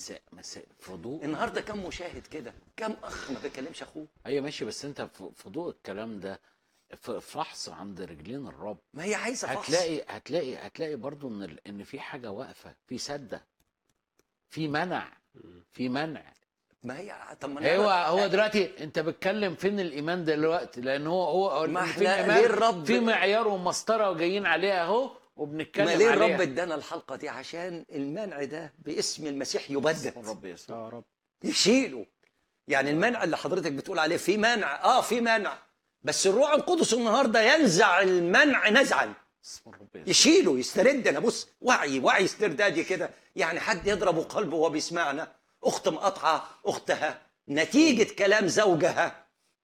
مساء مساء في ضوء النهارده كم مشاهد كده كم اخ ما بيكلمش اخوه ايوه ماشي بس انت في في ضوء الكلام ده في فحص عند رجلين الرب ما هي عايزه فحص هتلاقي هتلاقي هتلاقي برضو ان ال- ان في حاجه واقفه في سده في منع في منع ما هي طب ما أنا هو بقى- هو دلوقتي انت بتتكلم فين الايمان دلوقتي لان هو هو ما في احنا الإيمان ليه الرب- في معيار ومسطره وجايين عليها اهو وبنتكلم ما ليه عليها الرب ادانا الحلقه دي عشان المنع ده باسم المسيح يبدد الرب يسوع يا رب يشيله يعني المنع اللي حضرتك بتقول عليه في منع اه في منع بس الروح القدس النهارده ينزع المنع نزعا اسم الرب يسوع يشيله يسترد انا بص وعي وعي استردادي كده يعني حد يضرب قلبه وهو بيسمعنا اخت مقاطعه اختها نتيجه كلام زوجها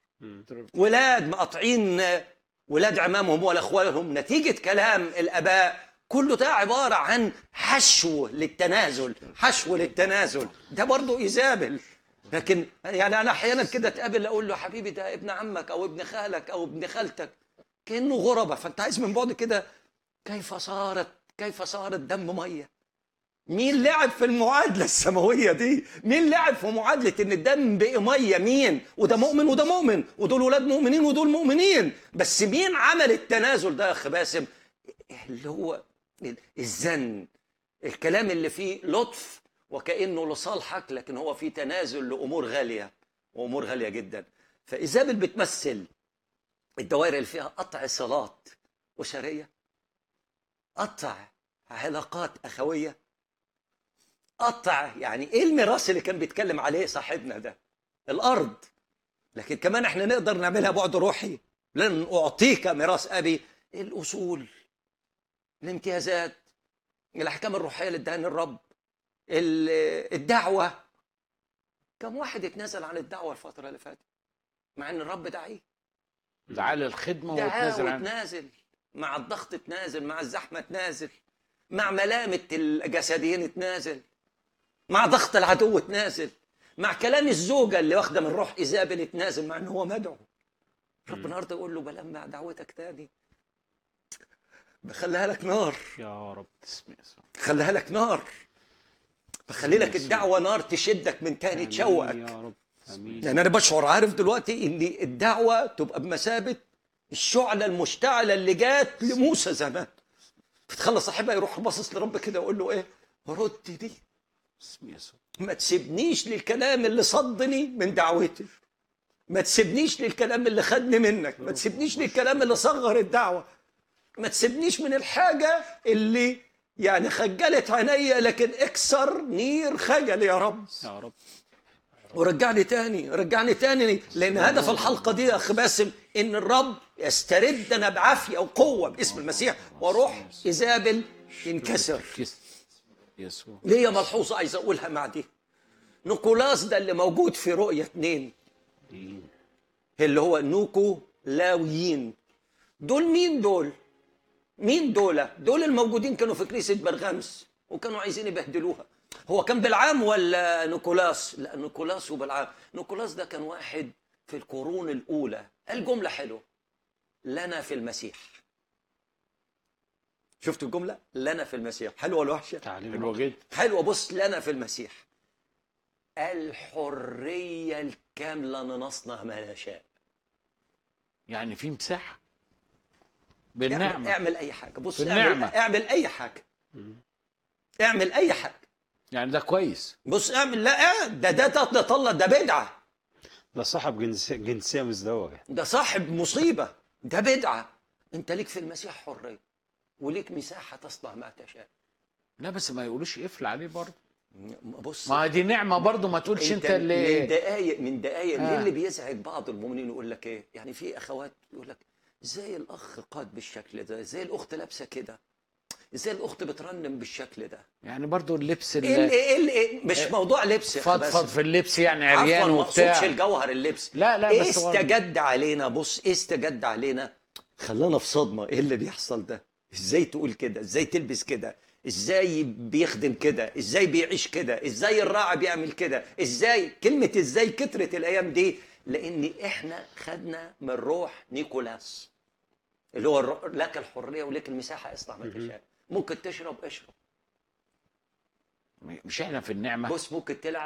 ولاد مقاطعين ولاد عمامهم ولا اخوالهم نتيجه كلام الاباء كله ده عباره عن حشو للتنازل حشو للتنازل ده برضه ايزابل لكن يعني انا احيانا كده اتقابل اقول له حبيبي ده ابن عمك او ابن خالك او ابن خالتك كانه غربه فانت عايز من بعد كده كيف صارت كيف صارت دم ميه مين لعب في المعادلة السماوية دي؟ مين لعب في معادلة إن الدم بقي مية؟ مين؟ وده مؤمن وده مؤمن، ودول ولاد مؤمنين ودول مؤمنين، بس مين عمل التنازل ده يا أخ باسم؟ اللي هو الزن، الكلام اللي فيه لطف وكأنه لصالحك لكن هو فيه تنازل لأمور غالية وأمور غالية جدا. فإيزابل بتمثل الدوائر اللي فيها قطع صلات أسرية قطع علاقات أخوية قطع يعني ايه الميراث اللي كان بيتكلم عليه صاحبنا ده الارض لكن كمان احنا نقدر نعملها بعد روحي لن اعطيك ميراث ابي الاصول الامتيازات الاحكام الروحيه اللي اداني الرب ال- الدعوه كم واحد اتنازل عن الدعوه الفتره اللي فاتت مع ان الرب دعيه دعاه للخدمه دعاه وتنازل عن وتنازل مع الضغط تنازل مع الزحمه تنازل مع ملامه الجسديين تنازل مع ضغط العدو تنازل مع كلام الزوجه اللي واخده من روح ايزابل تنازل مع ان هو مدعو رب النهارده يقول له بلمع دعوتك تاني بخليها لك نار يا رب اسم يسوع خليها لك نار بخلي لك الدعوه نار تشدك من تاني آمين تشوقك يا رب امين يعني انا بشعر عارف دلوقتي ان الدعوه تبقى بمثابه الشعله المشتعله اللي جات لموسى زمان بتخلص صاحبها يروح باصص لرب كده ويقول له ايه رد دي اسم يسوع ما تسيبنيش للكلام اللي صدني من دعوتي ما تسيبنيش للكلام اللي خدني منك ما تسيبنيش للكلام اللي صغر الدعوه ما تسيبنيش من الحاجه اللي يعني خجلت عينيا لكن اكسر نير خجل يا رب يا رب ورجعني تاني رجعني تاني لان هدف الحلقه دي يا اخ باسم ان الرب يستردنا بعافيه وقوه باسم المسيح وروح ايزابل ينكسر كس- يسوع ليا ملحوظه عايز اقولها مع دي نيكولاس ده اللي موجود في رؤيه اتنين اللي هو نوكو لاويين دول مين دول؟ مين دول؟ دول الموجودين كانوا في كنيسة برغمس وكانوا عايزين يبهدلوها هو كان بالعام ولا نيكولاس؟ لا نيكولاس وبالعام نيكولاس ده كان واحد في القرون الأولى قال جملة حلوة لنا في المسيح شفتوا الجملة؟ لنا في المسيح حلوة ولا وحشة؟ تعليم حلوه رب. جدا حلوة بص لنا في المسيح الحرية الكاملة أن نصنع ما نشاء يعني في مساحه اعمل, بالنعمه اعمل أي حاجة بص بالنعمة. اعمل, اعمل أي حاجة اعمل أي حاجة يعني ده كويس بص اعمل لا ده ده ده ده طلع ده بدعة ده صاحب جنس جنسيه مزدوجه ده صاحب مصيبة ده بدعة أنت ليك في المسيح حرية وليك مساحة تصنع ما تشاء لا بس ما يقولوش قفل عليه برضه بص ما دي نعمه برضه ما تقولش انت من اللي دقايق من دقايق آه. آه. اللي بيزعج بعض المؤمنين يقول لك ايه يعني في اخوات يقول لك ازاي الاخ قاد بالشكل ده ازاي الاخت لابسه كده ازاي الاخت بترنم بالشكل ده يعني برضه اللبس ايه اللي اللي ايه اللي إيه مش موضوع لبس يا أخي فضفض باسم. في اللبس يعني عريان عفوا ما وبتاع اقصدش الجوهر اللبس لا، لا، ايه بس هو- استجد علينا بص ايه استجد علينا خلانا في صدمه ايه اللي بيحصل ده ازاي تقول كده ازاي تلبس كده ازاي بيخدم كده ازاي بيعيش كده ازاي الراعي بيعمل كده ازاي كلمه ازاي كترت الايام دي لان احنا خدنا من روح نيكولاس اللي هو الر- لك الحريه ولك المساحه اصنع ما تشاء ممكن تشرب اشرب مش احنا في النعمه بص ممكن تلعب